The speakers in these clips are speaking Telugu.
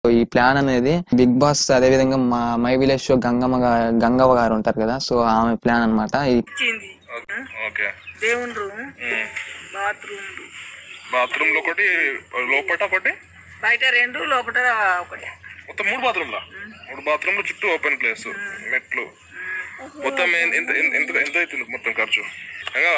సో ఈ ప్లాన్ అనేది బిగ్ బాస్ అదే విధంగా మా మై విలేజ్ షో గంగమ్మ గా- గంగవ్వ గారు ఉంటారు కదా సో ఆమె ప్లాన్ అన్నమాట ఈ ఇచ్చింది ఓకే దేవుని రూమ్ బాత్రూమ్ బాత్రూమ్ లో ఒకటి లోపట ఒకటి బయట రెండు లోపల ఒకటి మొత్తం మూడు బాత్రూమ్లా మూడు బాత్రూమ్లు చుట్టూ ఓపెన్ ప్లేస్ మెట్లు మొత్తం ఎన్- ఎంత ఎంత ఎంత- ఎంత అవుతుంది మొత్తం ఖర్చు కదా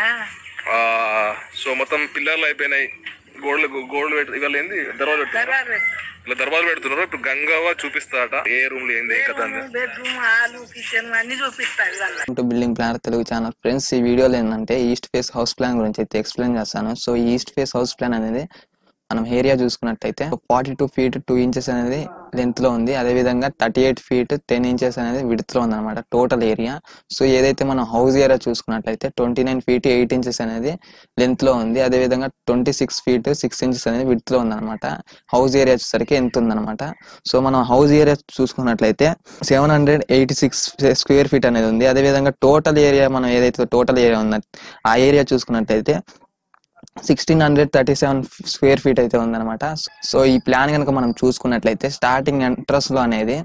ఆ, సో మొత్తం పిల్లర్లు అయిపోయినాయి గోడలు గోడలు పెట్టి ఇవాళ ఏంది దర్వాజు పెడుతున్నారు దర్వాజా పెట్టు. ఇలా దర్వాజు పెడుతున్నారు ఇప్పుడు గంగవ్వ చూపిస్తారట ఏ రూమ్ లో ఏంది ఏం కథ అని బెడ్రూమ్ హాలు కిచెన్ అన్ని చూపిస్తాయి వాళ్ళ to building plan Telugu channel friends ఈ వీడియోలో ఏంటంటే ఈస్ట్ ఫేస్ హౌస్ ప్లాన్ గురించి అయితే ఎక్స్ప్లెయిన్ చేస్తాను సో ఈ ఈస్ట్ ఫేస్ హౌస్ ప్లాన్ అనేది మనం ఏరియా చూసుకున్నట్టయితే forty two feet two inches అనేది లెంత్ లో ఉంది అదే విధంగా thirty eight feet ten inches అనేది విడ్త్ లో ఉంది అనమాట టోటల్ ఏరియా సో ఏదైతే మనం హౌస్ ఏరియా చూసుకున్నట్లయితే twenty nine feet eight inches అనేది లెంత్ లో ఉంది అదే విధంగా twenty six feet six inches అనేది విడ్త్ లో ఉంది అనమాట హౌస్ ఏరియా వచ్చేసరికి ఎంత ఉందన్నమాట సో మనం హౌస్ ఏరియా చూసుకున్నట్లయితే seven hundred eighty six square feet అనేది ఉంది అదే విధంగా టోటల్ ఏరియా మనం ఏదైతే టోటల్ ఏరియా ఉందో ఆ ఏరియా చూసుకున్నట్లయితే sixteen hundred thirty seven square feet అయితే ఉందన్నమాట సో ఈ ప్లాన్ కనుక మనం చూసుకున్నట్లయితే స్టార్టింగ్ ఎంట్రన్స్ లో అనేది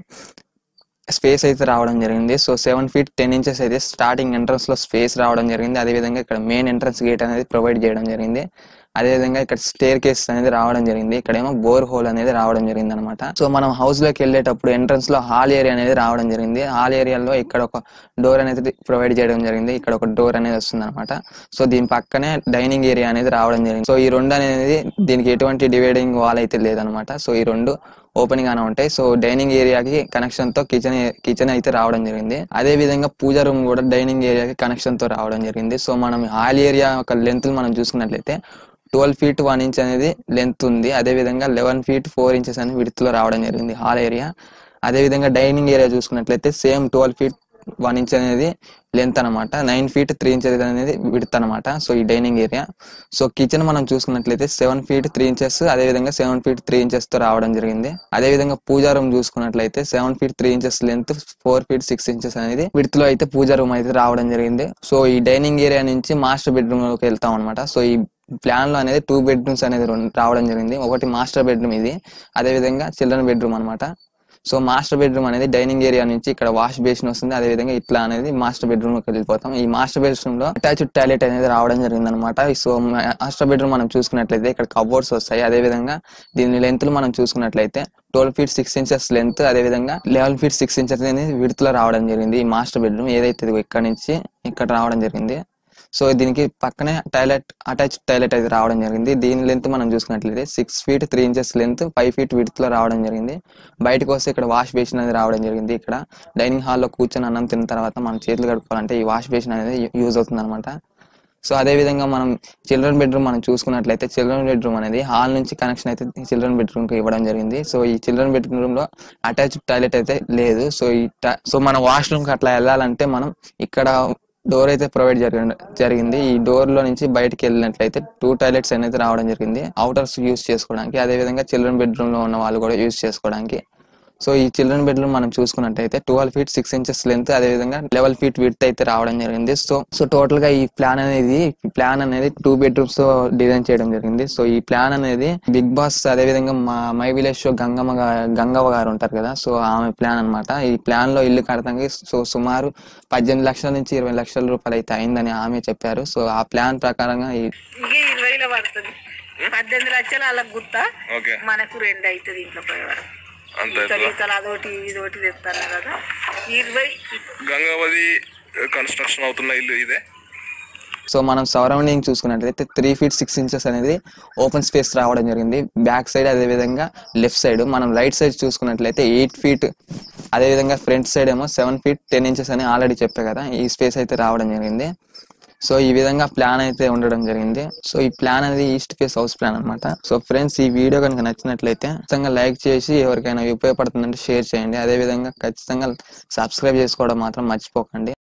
స్పేస్ అయితే రావడం జరిగింది so seven feet ten inches అయితే స్టార్టింగ్ ఎంట్రన్స్ లో స్పేస్ రావడం జరిగింది అదే విధంగా ఇక్కడ మెయిన్ ఎంట్రన్స్ గేట్ అనేది ప్రొవైడ్ చేయడం జరిగింది అదే విధంగా ఇక్కడ స్టేర్ కేస్ అనేది రావడం జరిగింది ఇక్కడేమో బోర్ హోల్ అనేది రావడం జరిగింది అనమాట సో మనం హౌస్ లోకి వెళ్ళేటప్పుడు ఎంట్రన్స్ లో హాల్ ఏరియా అనేది రావడం జరిగింది హాల్ ఏరియాలో ఇక్కడ ఒక డోర్ అనేది ప్రొవైడ్ చేయడం జరిగింది ఇక్కడ ఒక డోర్ అనేది వస్తుంది అనమాట సో దీని పక్కనే డైనింగ్ ఏరియా అనేది రావడం జరిగింది సో ఈ రెండు అనేది దీనికి ఎటువంటి డివైడింగ్ వాల్ అయితే లేదనమాట సో ఈ రెండు ఓపెన్ గానే ఉంటాయి సో డైనింగ్ ఏరియాకి కనెక్షన్ తో కిచెన్ కిచెన్ అయితే రావడం జరిగింది అదే విధంగా పూజ రూమ్ కూడా డైనింగ్ ఏరియాకి కనెక్షన్ తో రావడం జరిగింది సో మనం హాల్ ఏరియా ఒక లెంత్ మనం చూసుకున్నట్లయితే ట్వెల్వ్ ఫీట్ వన్ ఇంచ్ అనేది లెంత్ ఉంది అదే విధంగా లెవెన్ ఫీట్ ఫోర్ ఇంచెస్ అనేది విడుత్ లో రావడం జరిగింది హాల్ ఏరియా అదే విధంగా డైనింగ్ ఏరియా చూసుకున్నట్లయితే same twelve feet one inch అనేది లెంత్ అనమాట నైన్ ఫీట్ త్రీ ఇంచెస్ అనేది విడుత్ అనమాట సో ఈ డైనింగ్ ఏరియా సో కిచెన్ మనం చూసుకున్నట్లయితే సెవెన్ ఫీట్ త్రీ ఇంచెస్ అదే విధంగా సెవెన్ ఫీట్ త్రీ ఇంచెస్ తో రావడం జరిగింది అదే విధంగా పూజా రూమ్ చూసుకున్నట్లయితే seven feet three inches length four feet six inches అనేది విడుత్ లో అయితే పూజా రూమ్ అయితే రావడం జరిగింది సో ఈ డైనింగ్ ఏరియా నుంచి మాస్టర్ బెడ్రూమ్ లోకి వెళ్తాం అనమాట సో ఈ ప్లాన్ లో అనేది టూ బెడ్రూమ్స్ అనేది రెండు రావడం జరిగింది ఒకటి మాస్టర్ బెడ్రూమ్ ఇది అదే విధంగా చిల్డ్రన్ బెడ్రూమ్ అన్నమాట సో మాస్టర్ బెడ్రూమ్ అనేది డైనింగ్ ఏరియా నుంచి ఇక్కడ వాష్ బేసిన్ వస్తుంది అదే విధంగా ఇట్లా అనేది మాస్టర్ బెడ్రూమ్ లోకి వెళ్ళిపోతాం ఈ మాస్టర్ బెడ్రూమ్ లో అటాచ్డ్ టాయిలెట్ అనేది రావడం జరిగింది అనమాట సో మాస్టర్ బెడ్రూమ్ మనం చూసుకున్నట్లయితే ఇక్కడ కబోర్డ్స్ వస్తాయి అదే విధంగా దీని లెంత్ మనం చూసుకున్నట్లయితే twelve feet six inches length అదే విధంగా లెవెన్ ఫీట్ సిక్స్ ఇంచెస్ అనేది విడుతులో రావడం జరిగింది ఈ మాస్టర్ బెడ్రూమ్ ఏదైతే ఇదిగో ఇక్కడ నుంచి ఇక్కడ రావడం జరిగింది సో దీనికి పక్కనే టాయిలెట్ అటాచ్ టాయిలెట్ అయితే రావడం జరిగింది దీని లెంత్ మనం చూసుకున్నట్లయితే six feet three inches length five feet width లో రావడం జరిగింది బయటకు వస్తే ఇక్కడ వాష్ బేసిన్ అనేది రావడం జరిగింది ఇక్కడ డైనింగ్ హాల్లో కూర్చొని అన్నం తిన్న తర్వాత మనం చేతులు కడుక్కోవాలంటే ఈ వాష్ బేసిన్ అనేది యూజ్ అవుతుంది అనమాట సో అదే విధంగా మనం చిల్డ్రన్ బెడ్రూమ్ మనం చూసుకున్నట్లయితే చిల్డ్రన్ బెడ్రూమ్ అనేది హాల్ నుంచి కనెక్షన్ అయితే చిల్డ్రన్ బెడ్రూమ్ కి ఇవ్వడం జరిగింది సో ఈ చిల్డ్రన్ బెడ్రూమ్ లో అటాచ్ టాయిలెట్ అయితే లేదు సో ఈ ta- సో మన వాష్రూమ్ కి అట్లా వెళ్ళాలంటే మనం ఇక్కడ డోర్ అయితే ప్రొవైడ్ జరిగి జరిగింది ఈ డోర్ లో నుంచి బయటకి వెళ్ళినట్లయితే టూ టాయిలెట్స్ అనేది రావడం జరిగింది అవుటర్స్ యూస్ చేసుకోవడానికి అదే విధంగా చిల్డ్రన్ బెడ్రూమ్ లో ఉన్న వాళ్ళు కూడా యూస్ చేసుకోవడానికి సో ఈ చిల్డ్రన్ బెడ్రూమ్ మనం చూసుకున్నట్టయితే twelve feet six inches length అదే విధంగా లెవెల్ ఫీట్ విడ్త్ అయితే రావడం జరిగింది సో సో టోటల్ గా ఈ ప్లాన్ అనేది ప్లాన్ అనేది టూ బెడ్రూమ్స్ తో డిజైన్ చేయడం జరిగింది సో ఈ ప్లాన్ అనేది బిగ్ బాస్ అదే విధంగా మా మై విలేజ్ షో గంగమ్మ గా- గంగవ్వ గారు ఉంటారు కదా సో ఆమె ప్లాన్ అన్నమాట ఈ ప్లాన్ లో ఇల్లు కడతానికి సో సుమారు పద్దెనిమిది లక్షల నుంచి ఇరవై లక్షల రూపాయలు అయితే అయిందని ఆమె చెప్పారు సో ఆ ప్లాన్ ప్రకారంగా ఈ ఇక ఇరవైలో పడుతుంది పద్దెనిమిది లక్షలు అలా గుత్త ఓకే మనకు రెండు అవుతుంది ఇంట్లో పోయే వరకు అంత ఈతలు ఈతలు అదొకటి ఇదొకటి తెస్తాను కదా ఇరవై గంగావతి కన్స్ట్రక్షన్ అవుతున్న ఇల్లు ఇదే సో మనం సరౌండింగ్ చూసుకున్నట్లయితే త్రీ ఫీట్ సిక్స్ ఇంచెస్ అనేది ఓపెన్ స్పేస్ రావడం జరిగింది బ్యాక్ సైడ్ అదే విధంగా లెఫ్ట్ సైడ్ మనం రైట్ సైడ్ చూసుకున్నట్లయితే ఎయిట్ ఫీట్ అదే విధంగా ఫ్రంట్ సైడ్ ఏమో సెవెన్ ఫీట్ టెన్ ఇంచెస్ అని ఆల్రెడీ చెప్పా కదా ఈ స్పేస్ అయితే రావడం జరిగింది సో ఈ విధంగా ప్లాన్ అయితే ఉండడం జరిగింది సో ఈ ప్లాన్ అనేది ఈస్ట్ ఫేస్ హౌస్ ప్లాన్ అన్నమాట సో ఫ్రెండ్స్ ఈ వీడియో కనుక నచ్చినట్లయితే ఖచ్చితంగా లైక్ చేసి ఎవరికైనా ఉపయోగపడుతుందంటే షేర్ చేయండి అదే విధంగా ఖచ్చితంగా సబ్స్క్రైబ్ చేసుకోవడం మాత్రం మర్చిపోకండి